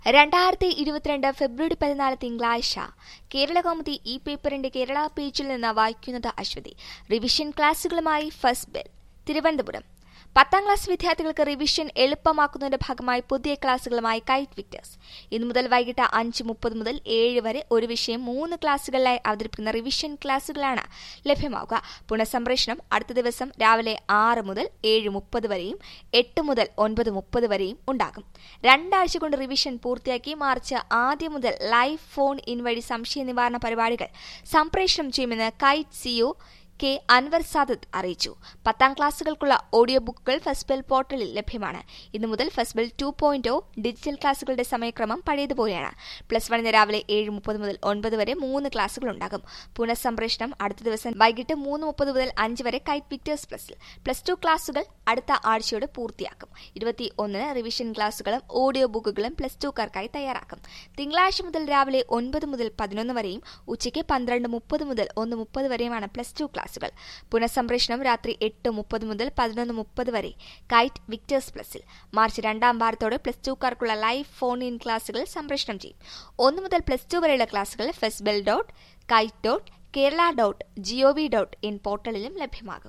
രണ്ടായിരത്തി ഇരുപത്തിരണ്ട് ഫെബ്രുവരി പതിനാല് തിങ്കളാഴ്ച കേരളകൗമുദി ഈ പേപ്പറിന്റെ കേരള പേജിൽ നിന്ന് വായിക്കുന്നത് അശ്വതി റിവിഷൻ ക്ലാസുകളുമായി ഫസ്റ്റ് ബെൽ തിരുവനന്തപുരം പത്താം ക്ലാസ് വിദ്യാർത്ഥികൾക്ക് റിവിഷൻ എളുപ്പമാക്കുന്നതിന്റെ ഭാഗമായി പുതിയ ക്ലാസുകളുമായി കൈറ്റ് വിക്ടേഴ്സ് ഇന്നു മുതൽ വൈകിട്ട് അഞ്ച് മുപ്പത് മുതൽ ഏഴ് വരെ ഒരു വിഷയം മൂന്ന് ക്ലാസുകളിലായി അവതരിപ്പിക്കുന്ന റിവിഷൻ ക്ലാസുകളാണ് ലഭ്യമാവുക പുനഃസംപ്രേഷണം അടുത്ത ദിവസം രാവിലെ ആറ് മുതൽ ഏഴ് മുപ്പത് വരെയും എട്ട് മുതൽ ഒൻപത് മുപ്പത് വരെയും ഉണ്ടാകും രണ്ടാഴ്ച കൊണ്ട് റിവിഷൻ പൂർത്തിയാക്കി മാർച്ച് ആദ്യം മുതൽ ലൈവ് ഫോൺ ഇൻ വഴി സംശയ നിവാരണ പരിപാടികൾ സംപ്രേഷണം ചെയ്യുമെന്ന് KITE CEO K Anwar Sadath അറിയിച്ചു പത്താം ക്ലാസുകൾക്കുള്ള ഓഡിയോ ബുക്കുകൾ ഫസ്ബെൽ പോർട്ടലിൽ ലഭ്യമാണ് ഇന്നു മുതൽ ഫസ്ബെൽ ടു പോയിന്റ് ഡിജിറ്റൽ ക്ലാസുകളുടെ സമയക്രമം പഴയതുപോലെയാണ് പ്ലസ് വണ്ണിന് രാവിലെ ഏഴ് മുപ്പത് മുതൽ ഒൻപത് വരെ മൂന്ന് ക്ലാസുകൾ ഉണ്ടാകും പുനഃസംപ്രേഷണം അടുത്ത ദിവസം വൈകിട്ട് മൂന്ന് മുപ്പത് മുതൽ അഞ്ച് വരെ കൈറ്റ് വിക്ടേഴ്സ് പ്ലസിൽ പ്ലസ് ടു ക്ലാസുകൾ അടുത്ത ആഴ്ചയോടെ പൂർത്തിയാക്കും ഇരുപത്തി ഒന്നിന് റിവിഷൻ ക്ലാസുകളും ഓഡിയോ ബുക്കുകളും പ്ലസ് ടുക്കാർക്കായി തയ്യാറാക്കും തിങ്കളാഴ്ച മുതൽ രാവിലെ ഒൻപത് മുതൽ പതിനൊന്ന് വരെയും ഉച്ചയ്ക്ക് പന്ത്രണ്ട് മുപ്പത് മുതൽ ഒന്ന് മുപ്പത് വരെയുമാണ് പ്ലസ് ടു ക്ലാസുകൾ പുനഃസംപ്രേഷണം രാത്രി എട്ട് മുപ്പത് മുതൽ പതിനൊന്ന് മുപ്പത് വരെ കൈറ്റ് വിക്ടേഴ്സ് പ്ലസിൽ മാർച്ച് രണ്ടാം വാരത്തോടെ പ്ലസ് ടുക്കാർക്കുള്ള ലൈവ് ഫോൺ ഇൻ ക്ലാസുകൾ സംപ്രേഷണം ചെയ്യും ഒന്ന് മുതൽ പ്ലസ് ടു വരെയുള്ള ക്ലാസുകൾ first bell dot kite dot Kerala dot G O V dot in പോർട്ടലിലും ലഭ്യമാകും